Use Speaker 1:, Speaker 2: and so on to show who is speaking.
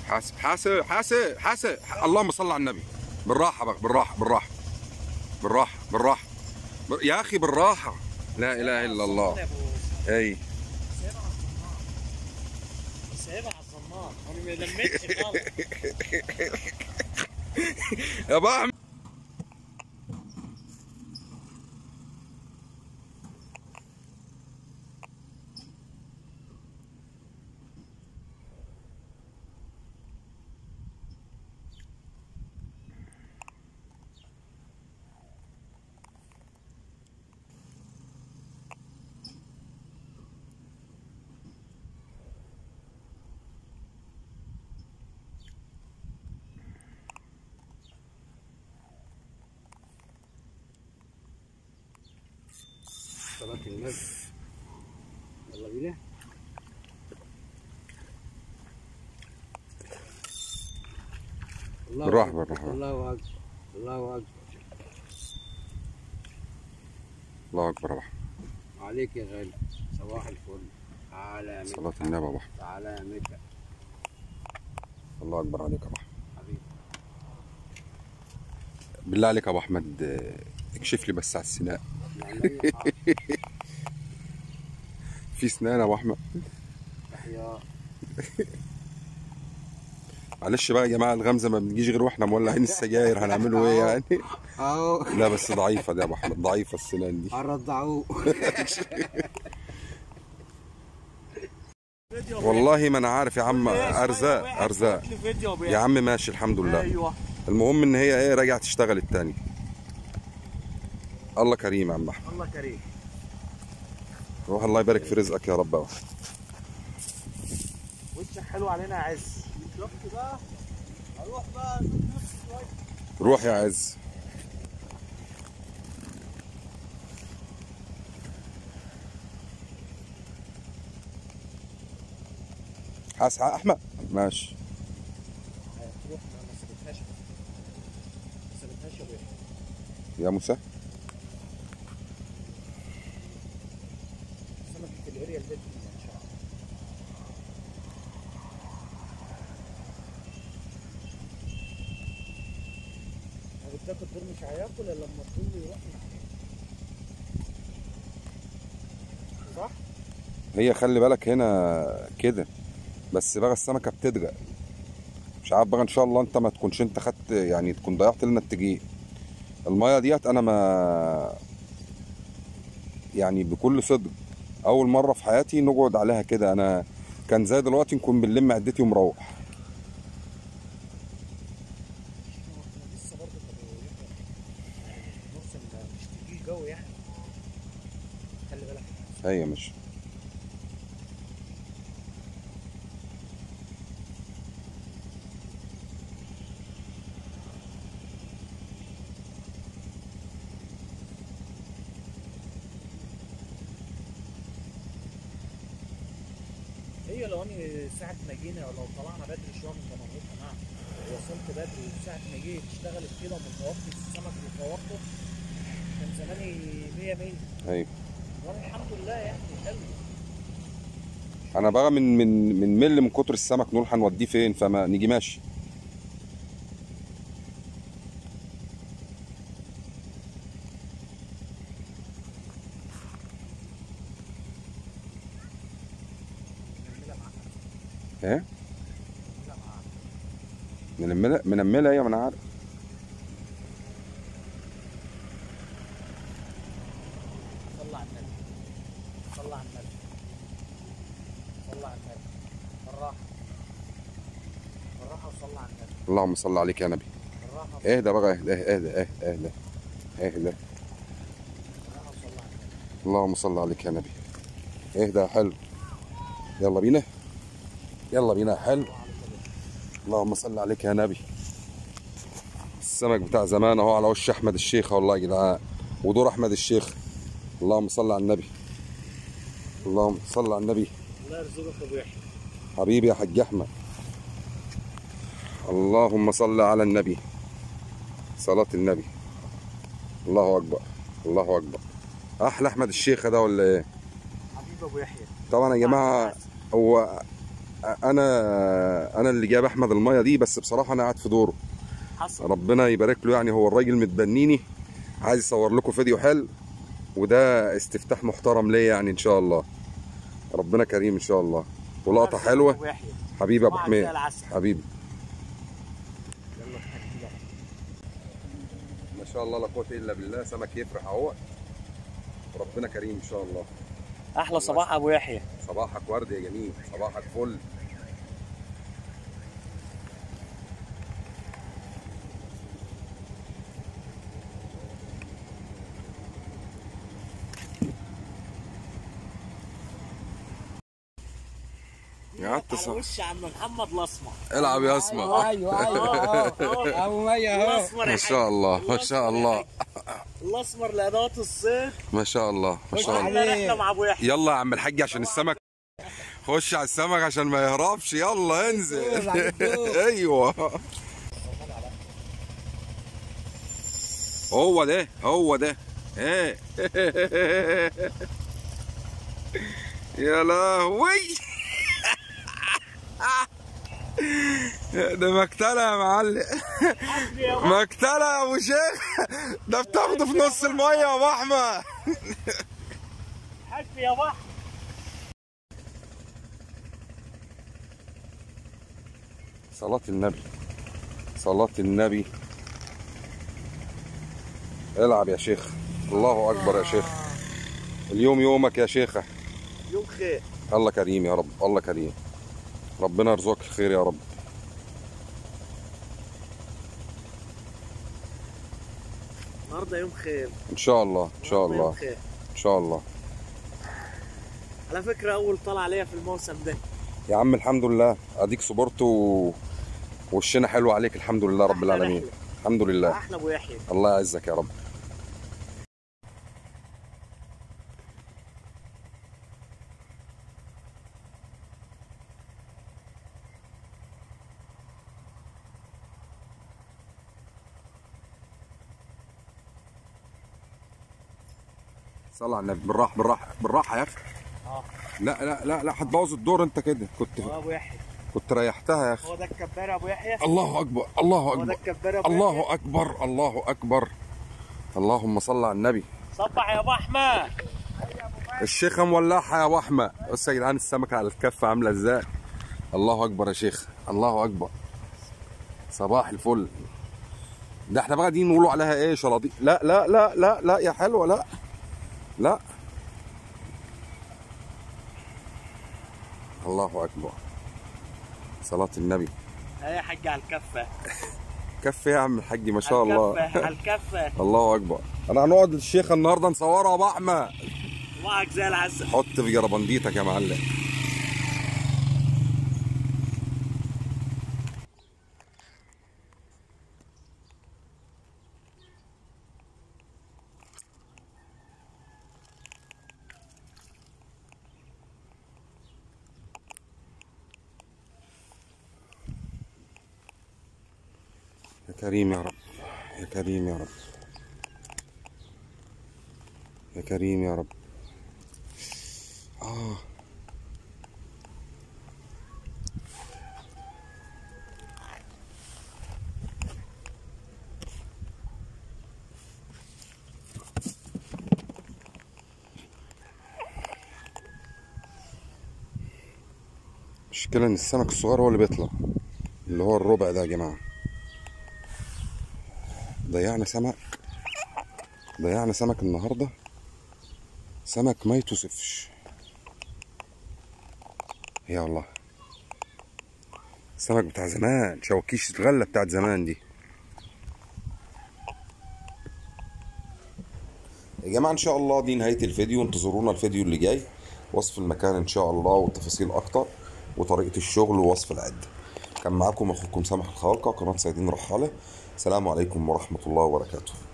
Speaker 1: حاسب حاسب حاسب حاسب اللهم صل على النبي بالراحه بقى بالراحه بالراحه بالراحه بالراحه ب- يا اخي بالراحه لا اله الا الله
Speaker 2: يا ابو
Speaker 1: اي
Speaker 2: سايبها على الزنار انا ما لميتش خالص
Speaker 1: يا ابو احمد
Speaker 3: صلاة النبي يلا بينا الله
Speaker 1: بالراحة،
Speaker 3: أكبر،
Speaker 1: بالراحة.
Speaker 3: الله أكبر الله أكبر
Speaker 1: الله اكبر يا ابو احمد
Speaker 3: عليك يا غالي صباح الفل تعالى يا
Speaker 1: صلاه
Speaker 3: مكة
Speaker 1: النبي يا ابو احمد
Speaker 3: تعالى يا مكة
Speaker 1: الله اكبر عليك يا ابو احمد
Speaker 3: حبيبي
Speaker 1: بالله عليك يا ابو احمد آه، اكشف لي بس على السنان
Speaker 3: يعني حاضر.
Speaker 1: في سنان يا ابو احمد
Speaker 3: تحيا
Speaker 1: معلش بقى يا جماعه الغمزه ما بتجيش غير واحنا مولعين السجاير هنعملوا ايه يعني
Speaker 3: أهو
Speaker 1: لا بس ضعيفه دي يا ابو احمد ضعيفه السنان دي
Speaker 3: الرضعوه
Speaker 1: والله ما انا عارف يا عم ارزاق ارزاق يا عم ماشي الحمد لله
Speaker 2: ايوه
Speaker 1: المهم ان هي ايه راجعه تشتغل التاني الله كريم يا عم احمد
Speaker 2: الله كريم
Speaker 1: روح الله يبارك في رزقك يا رب يا أحمد.
Speaker 2: وشك حلو علينا يا عز شفت بقى اروح بقى
Speaker 1: روح يا عز حاسس احمد ماشي
Speaker 2: تروح ما ما سبتهاش ما سبتهاش يا ابويا
Speaker 1: يا موسى
Speaker 2: سمكة الاريا اللي ان شاء الله هو بتاكل دور مش هياكل الا لما تقول له يروح صح؟
Speaker 1: هي خلي بالك هنا كده بس بقى السمكه بتدرق مش عارف بقى ان شاء الله انت ما تكونش انت خدت يعني تكون ضيعت لنا التجيه الميه ديت انا ما يعني بكل صدق اول مره في حياتي نقعد عليها كده انا كان زي دلوقتي نكون بنلم عدتي ومروح
Speaker 2: لسه برضه موسم مش تقيل جو يعني خلي بالك
Speaker 1: هي مش
Speaker 2: هي لو اني ساعة ما جينا لو طلعنا بدري شوية من جمهورية معاها وصلت بدري وساعة ما جيت اشتغلت كده ومتوقف السمك وتوقف كان زماني 100 100
Speaker 1: ايوه
Speaker 2: وانا الحمد لله يعني حلو
Speaker 1: انا بقى من من من مل من كتر السمك نقول هنوديه فين فما نيجي ماشي
Speaker 2: نعملها معاها
Speaker 1: ايه
Speaker 2: نعملها معاها
Speaker 1: منمله منمله ايوه ما انا عارف
Speaker 2: صلى على النبي صلى على النبي صلى على النبي بالراحة بالراحة وصلى على النبي
Speaker 1: اللهم صل عليك يا نبي
Speaker 2: بالراحة
Speaker 1: اهدى بقى اهدى اهدى اهدى اهدى اهدى
Speaker 2: بالراحة وصلى على النبي
Speaker 1: اللهم صل عليك يا نبي اهدى يا حلو يلا بينا يلا بينا يا حلو اللهم صل عليك يا نبي السمك بتاع زمان اهو على وش احمد الشيخ والله يا جدعان ودور احمد الشيخ اللهم صل على النبي اللهم صل على النبي
Speaker 2: الله يرزقك ابو يحيى
Speaker 1: حبيبي يا حاج احمد اللهم صل على النبي صلاة النبي الله اكبر الله اكبر احلى احمد الشيخ ده ولا ايه
Speaker 2: حبيب ابو يحيى
Speaker 1: طبعا يا جماعه هو انا انا اللي جاب احمد الميه دي بس بصراحه انا قاعد في دوره
Speaker 2: حصل
Speaker 1: ربنا يبارك له يعني هو الراجل متبنيني عايز يصور لكم فيديو حلو وده استفتاح محترم ليا يعني ان شاء الله ربنا كريم ان شاء الله ولقطه حلوه
Speaker 2: أبو يحيى.
Speaker 1: حبيبي يا ابو
Speaker 2: صباحك زي
Speaker 1: حميد
Speaker 2: العسل.
Speaker 1: حبيبي
Speaker 2: يلا كده.
Speaker 1: ما شاء الله لا قوه الا بالله سمك يفرح اهو ربنا كريم ان شاء الله
Speaker 2: احلى صباح ابو يحيى
Speaker 1: صباحك ورد يا جميل صباحك فل قعدت
Speaker 2: على
Speaker 1: صح
Speaker 2: وش عم محمد الاسمر
Speaker 1: العب يا اسمع
Speaker 3: ايوه ايوه ابو ميه اهو
Speaker 2: الاسمر
Speaker 1: ما شاء الله ما شاء الله
Speaker 2: الاسمر لادوات الصيد
Speaker 1: ما شاء الله ما شاء الله
Speaker 2: احلى رحله مع ابو يحيى
Speaker 1: يلا يا عم الحاج عشان السمك خش على السمك عشان ما يهربش يلا انزل ايوه هو ده هو ده ايه يا لهوي ده مكتله يا معلم مكتله يا ابو شيخ ده بتاخده في نص الميه يا ابو احمد
Speaker 2: حسبي يا بحر
Speaker 1: صلاة النبي صلاة النبي العب يا شيخ الله أكبر يا شيخ اليوم يومك يا شيخة
Speaker 2: يوم خير
Speaker 1: الله كريم يا رب الله كريم ربنا يرزقك الخير يا رب
Speaker 2: النهارده يوم خير
Speaker 1: إن شاء الله إن شاء
Speaker 2: النهاردة يوم
Speaker 1: الله
Speaker 2: خير
Speaker 1: إن شاء الله
Speaker 2: على فكره اول طلع ليا في الموسم ده
Speaker 1: يا عم الحمد لله أديك صبرت و... وشنا حلو عليك الحمد لله رب
Speaker 2: أحلى
Speaker 1: العالمين
Speaker 2: رحلة.
Speaker 1: الحمد لله
Speaker 2: احلى ابو يحيى
Speaker 1: الله يعزك يا رب صل على النبي بالراحه بالراحه بالراحه يا اخي
Speaker 2: اه
Speaker 1: لا لا لا لا هتبوظ الدور انت كده كنت
Speaker 2: هو ابو يحيى
Speaker 1: كنت ريحتها يا اخي
Speaker 2: هو ده الكبار يا ابو يحيى
Speaker 1: الله اكبر الله
Speaker 2: هو ده
Speaker 1: اكبر
Speaker 2: الكبار يا ابو يحيى
Speaker 1: الله اكبر الله اكبر اللهم صل على النبي
Speaker 2: صبح يا ابو احمد
Speaker 1: الشيخه مولعها يا ابو احمد بص يا جدعان السمكه على الكفه عامله ازاي الله اكبر يا شيخ الله اكبر صباح الفل ده احنا بقى دي نقولوا عليها ايه شلاطين لا لا لا لا لا يا حلوه لا لا الله اكبر صلاة النبي
Speaker 2: ها يا حاج على الكفه
Speaker 1: كف يا عم الحاج ما شاء الله
Speaker 2: على الكفه على الكفه
Speaker 1: الله اكبر انا هنقعد الشيخه النهارده نصورها يا ابو احمد
Speaker 2: معك زي العسل
Speaker 1: حط في جربنديتك يا معلم يا كريم يا رب يا كريم يا رب يا كريم يا رب آه المشكلة إن السمك الصغير هو اللي بيطلع اللي هو الربع ده يا جماعة ضيعنا سمك ضيعنا سمك النهاردة سمك ما يتوصفش يا الله السمك بتاع زمان شواكيش الغلة بتاعت زمان دي يا جماعة إن شاء الله دي نهاية الفيديو انتظرونا الفيديو اللي جاي وصف المكان إن شاء الله وتفاصيل أكتر وطريقة الشغل ووصف العدة كان معاكم أخوكم سامح الخالقة قناة صيادين رحالة السلام عليكم ورحمة الله وبركاته